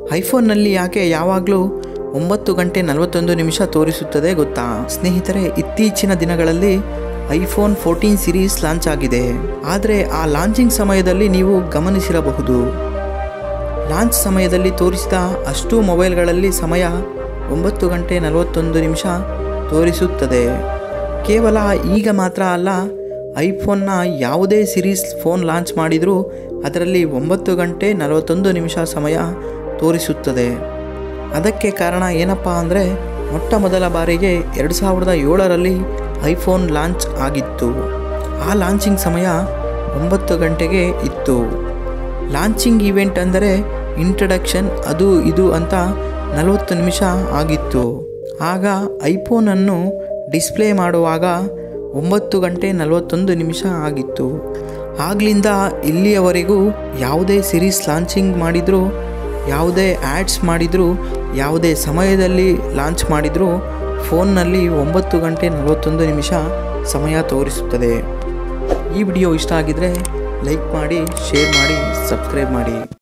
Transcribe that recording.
ಐಫೋನ್ನಲ್ಲಿ ಯಾಕೆ ಯಾವಾಗಲೂ ಒಂಬತ್ತು ಗಂಟೆ ನಲವತ್ತೊಂದು ನಿಮಿಷ ತೋರಿಸುತ್ತದೆ ಗೊತ್ತಾ ಸ್ನೇಹಿತರೆ ಇತ್ತೀಚಿನ ದಿನಗಳಲ್ಲಿ ಐಫೋನ್ ಫೋರ್ಟೀನ್ ಸಿರೀಸ್ ಲಾಂಚ್ ಆಗಿದೆ ಆದರೆ ಆ ಲಾಂಚಿಂಗ್ ಸಮಯದಲ್ಲಿ ನೀವು ಗಮನಿಸಿರಬಹುದು ಲಾಂಚ್ ಸಮಯದಲ್ಲಿ ತೋರಿಸಿದ ಅಷ್ಟು ಮೊಬೈಲ್ಗಳಲ್ಲಿ ಸಮಯ ಒಂಬತ್ತು ಗಂಟೆ ನಲವತ್ತೊಂದು ನಿಮಿಷ ತೋರಿಸುತ್ತದೆ ಕೇವಲ ಈಗ ಮಾತ್ರ ಅಲ್ಲ ಐಫೋನ್ನ ಯಾವುದೇ ಸಿರೀಸ್ ಫೋನ್ ಲಾಂಚ್ ಮಾಡಿದರೂ ಅದರಲ್ಲಿ ಒಂಬತ್ತು ಗಂಟೆ ನಲವತ್ತೊಂದು ನಿಮಿಷ ಸಮಯ ತೋರಿಸುತ್ತದೆ ಅದಕ್ಕೆ ಕಾರಣ ಏನಪ್ಪ ಅಂದರೆ ಮೊಟ್ಟ ಮೊದಲ ಬಾರಿಗೆ ಎರಡು ಸಾವಿರದ ಏಳರಲ್ಲಿ ಐಫೋನ್ ಲಾಂಚ್ ಆಗಿತ್ತು ಆ ಲಾಂಚಿಂಗ್ ಸಮಯ ಒಂಬತ್ತು ಗಂಟೆಗೆ ಇತ್ತು ಲಾಂಚಿಂಗ್ ಇವೆಂಟ್ ಅಂದರೆ ಇಂಟ್ರಡಕ್ಷನ್ ಅದು ಇದು ಅಂತ ನಲವತ್ತು ನಿಮಿಷ ಆಗಿತ್ತು ಆಗ ಐಫೋನನ್ನು ಡಿಸ್ಪ್ಲೇ ಮಾಡುವಾಗ ಒಂಬತ್ತು ಗಂಟೆ ನಲವತ್ತೊಂದು ನಿಮಿಷ ಆಗಿತ್ತು ಆಗ್ಲಿಂದ ಇಲ್ಲಿಯವರೆಗೂ ಯಾವುದೇ ಸಿರೀಸ್ ಲಾಂಚಿಂಗ್ ಮಾಡಿದರೂ ಯಾವುದೇ ಆ್ಯಡ್ಸ್ ಮಾಡಿದರೂ ಯಾವುದೇ ಸಮಯದಲ್ಲಿ ಲಾಂಚ್ ಮಾಡಿದರೂ ಫೋನ್ನಲ್ಲಿ ಒಂಬತ್ತು ಗಂಟೆ ನಲವತ್ತೊಂದು ನಿಮಿಷ ಸಮಯ ತೋರಿಸುತ್ತದೆ ಈ ವಿಡಿಯೋ ಇಷ್ಟ ಆಗಿದರೆ ಲೈಕ್ ಮಾಡಿ ಶೇರ್ ಮಾಡಿ ಸಬ್ಸ್ಕ್ರೈಬ್ ಮಾಡಿ